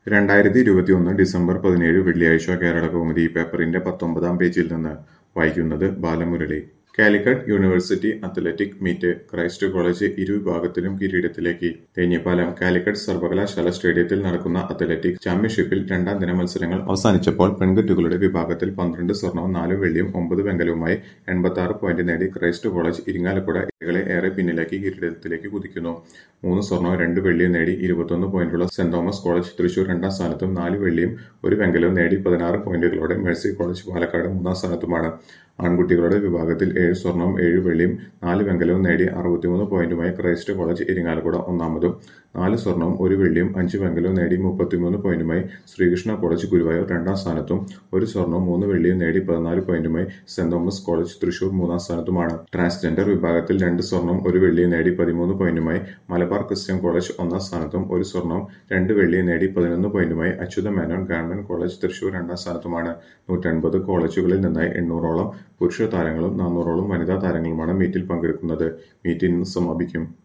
രണ്ടായിരത്തി ഇരുപത്തിയൊന്ന് ഡിസംബർ പതിനേഴ് വെള്ളിയാഴ്ച കേരളകൗമുദി പേപ്പറിന്റെ പത്തൊമ്പതാം പേജിൽ നിന്ന് വായിക്കുന്നത് Balamurali Calicut university athletic meet Christ college ഇരുവിഭാഗത്തിലും കിരീടത്തിലേക്ക് തേഞ്ഞിപ്പാലം കാലിക്കറ്റ് സർവകലാശാല സ്റ്റേഡിയത്തിൽ നടക്കുന്ന അത്ലറ്റിക് ചാമ്പ്യൻഷിപ്പിൽ രണ്ടാം ദിന മത്സരങ്ങൾ അവസാനിച്ചപ്പോൾ പെൺകുട്ടികളുടെ വിഭാഗത്തിൽ പന്ത്രണ്ട് സ്വർണവും നാല് വെള്ളിയും ഒമ്പത് വെങ്കലവുമായി എൺപത്തി ആറ് പോയിന്റ് നേടി ക്രൈസ്റ്റ് കോളേജ് ഇരിങ്ങാലക്കുട ഇരകളെ ഏറെ പിന്നിലാക്കി കിരീടത്തിലേക്ക് കുതിക്കുന്നു മൂന്ന് സ്വർണവും രണ്ട് വെള്ളിയും നേടി ഇരുപത്തൊന്ന് പോയിന്റുള്ള സെന്റ് തോമസ് കോളേജ് തൃശൂർ രണ്ടാം സ്ഥാനത്തും നാല് വെള്ളിയും ഒരു വെങ്കലവും നേടി പതിനാറ് പോയിന്റുകളോടെ മേഴ്സി കോളേജ് പാലക്കാട് മൂന്നാം സ്ഥാനത്തുമാണ് ആൺകുട്ടികളുടെ വിഭാഗത്തിൽ ഏഴ് സ്വർണവും ഏഴ് വെള്ളിയും നാല് വെങ്കലവും നേടി അറുപത്തിമൂന്ന് പോയിന്റുമായി ക്രൈസ്റ്റ് കോളേജ് ഇരിങ്ങാലക്കുട ഒന്നാമതും നാല് സ്വർണവും ഒരു വെള്ളിയും അഞ്ച് വെങ്കലവും നേടി മുപ്പത്തിമൂന്ന് പോയിന്റുമായി ശ്രീകൃഷ്ണ കോളേജ് ഗുരുവായൂർ രണ്ടാം സ്ഥാനത്തും ഒരു സ്വർണവും മൂന്ന് വെള്ളിയും നേടി പതിനാല് പോയിന്റുമായി സെന്റ് തോമസ് കോളേജ് തൃശൂർ മൂന്നാം സ്ഥാനത്തുമാണ് ട്രാൻസ്ജെൻഡർ വിഭാഗത്തിൽ രണ്ട് സ്വർണവും ഒരു വെള്ളിയും നേടി പതിമൂന്ന് പോയിന്റുമായി മലബാർ ക്രിസ്ത്യൻ കോളേജ് ഒന്നാം സ്ഥാനത്തും ഒരു സ്വർണവും രണ്ട് വെള്ളിയും നേടി പതിനൊന്ന് പോയിന്റുമായി അച്യുത മേനോൻ ഗവൺമെന്റ് കോളേജ് തൃശൂർ രണ്ടാം സ്ഥാനത്തുമാണ് നൂറ്റൻപത് കോളേജുകളിൽ നിന്നായി എണ്ണൂറോളം പുരുഷ താരങ്ങളും നാനൂറോളം വനിതാ താരങ്ങളുമാണ് മീറ്റിൽ പങ്കെടുക്കുന്നത് മീറ്റ് ഇന്ന് സമാപിക്കും